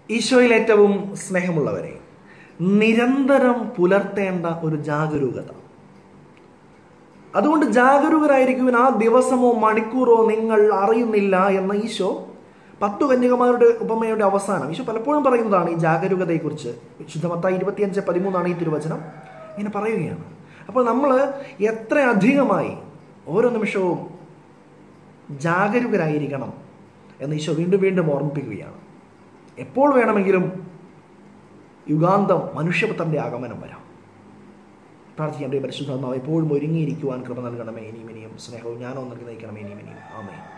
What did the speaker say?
ഈശോയിൽ ഏറ്റവും സ്നേഹമുള്ളവരെ നിരന്തരം പുലർത്തേണ്ട ഒരു ജാഗരൂകത അതുകൊണ്ട് ജാഗരൂകരായിരിക്കുവാൻ ആ ദിവസമോ മണിക്കൂറോ നിങ്ങൾ അറിയുന്നില്ല എന്ന ഈശോ പത്തു കന്യകമാരുടെ ഉപമയുടെ അവസാനം ഈശോ പലപ്പോഴും പറയുന്നതാണ് ഈ ജാഗരൂകതയെക്കുറിച്ച് വിശുദ്ധമത്തായി ഇരുപത്തിയഞ്ച് പതിമൂന്നാണ് ഈ തിരുവചനം ഇങ്ങനെ പറയുകയാണ് അപ്പോൾ നമ്മൾ എത്ര അധികമായി ഓരോ നിമിഷവും ജാഗരൂകരായിരിക്കണം എന്ന് ഈശോ വീണ്ടും വീണ്ടും ഓർമ്മിപ്പിക്കുകയാണ് എപ്പോൾ വേണമെങ്കിലും യുഗാന്തം മനുഷ്യപുത്രന്റെ ആഗമനം വരാം പ്രാർത്ഥിക്കാൻ പരിശുദ്ധാത്മാവ് എപ്പോഴും ഒരുങ്ങിയിരിക്കുവാൻ കൃപ നൽകണമേ ഇനിയും ഇനിയും സ്നേഹവും ജ്ഞാനവും നൽകി നയിക്കണമേ ഇനിയും ഇനിയും ആമേ